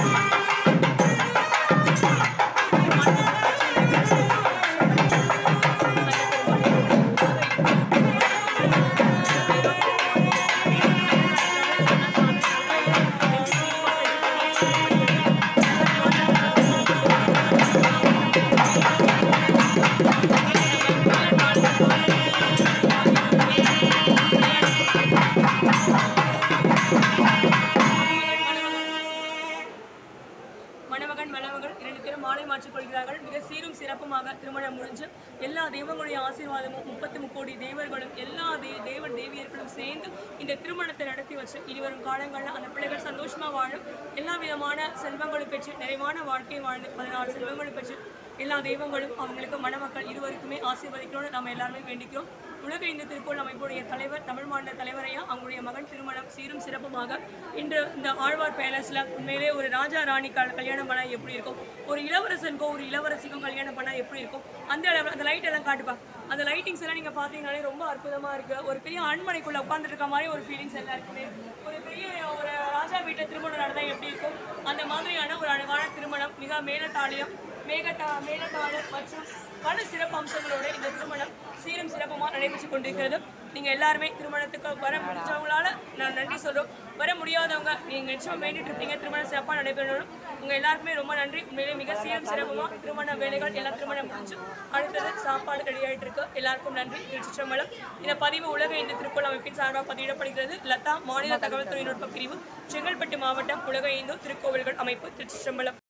மணமகன் மணமகள் இரண்டு பேரும் மாலை மாற்றிக் கொள்கிறார்கள் மிக சீரும் சிறப்புமாக திருமணம் முடிஞ்சு எல்லா தெய்வங்களுடைய ஆசீர்வாதமும் முப்பத்தி முக்கோடி தேவர்களும் எல்லா தே தேவ தேவியர்களும் சேர்ந்து இந்த திருமணத்தை நடத்தி வச்சு இனிவரும் காலங்களில் அந்த பிள்ளைகள் சந்தோஷமா வாழும் எல்லா விதமான செல்வங்களும் பெற்று நிறைவான வாழ்க்கை வாழ்ந்து பதினாறு செல்வங்களும் பெற்று எல்லா தெய்வங்களும் அவங்களுக்கு மணமக்கள் இருவருக்குமே ஆசீர்வதிக்கணும்னு நம்ம எல்லாருமே வேண்டிக்கிறோம் உலக இந்து திருக்கோள் அமைப்புடைய தலைவர் தமிழ் மாநில தலைவரையா அவங்களுடைய மகன் திருமணம் சீரும் சிறப்புமாக இன்று இந்த ஆழ்வார் பேலஸ்ல உண்மையிலே ஒரு ராஜா ராணி கல்- கல்யாணம் பண்ணா எப்படி இருக்கும் ஒரு இளவரசனுக்கோ ஒரு இளவரசிக்கும் கல்யாணம் பண்ணா எப்படி இருக்கும் அந்த அளவு அந்த லைட் எல்லாம் காட்டுப்பா அந்த லைட்டிங்ஸ் எல்லாம் நீங்க பாத்தீங்கன்னாலே ரொம்ப அற்புதமா இருக்கு ஒரு பெரிய ஆண்மனைக்குள்ள உட்கார்ந்துட்டு இருக்க மாதிரி ஒரு ஃபீலிங்ஸ் எல்லாருக்குமே ஒரு பெரிய ஒரு ராஜா வீட்டுல திருமணம் நடந்தா எப்படி இருக்கும் அந்த மாதிரியான ஒரு அழகான திருமணம் மிக மேலத்தாளியம் மேகத்தா மேலத்தாளம் மற்றும் பல சிறப்பு அம்சங்களோட இந்த திருமணம் சீரும் சிறப்புமாக நடைபெற்று கொண்டிருக்கிறது நீங்க எல்லாருமே திருமணத்துக்கு வர முடிஞ்சவங்களால நான் நன்றி சொல்றோம் வர முடியாதவங்க நீங்க நிச்சயம் வேண்டிட்டு இருப்பீங்க திருமணம் சிறப்பாக நடைபெறணும் உங்க எல்லாருக்குமே ரொம்ப நன்றி உண்மையிலே மிக சீரும் சிறப்புமா திருமண வேலைகள் எல்லா திருமணம் முடிஞ்சு அடுத்தது சாப்பாடு ரெடி ஆயிட்டு இருக்கு எல்லாருக்கும் நன்றி திருச்சிற்றம்பலம் இந்த பதிவு உலக இந்து திருக்குறள் அமைப்பின் சார்பாக பதிவிடப்படுகிறது லதா மாநில தகவல் தொழில்நுட்ப பிரிவு செங்கல்பட்டு மாவட்டம் உலக இந்து திருக்கோவில்கள் அமைப்பு திருச்சிற்றம்பலம்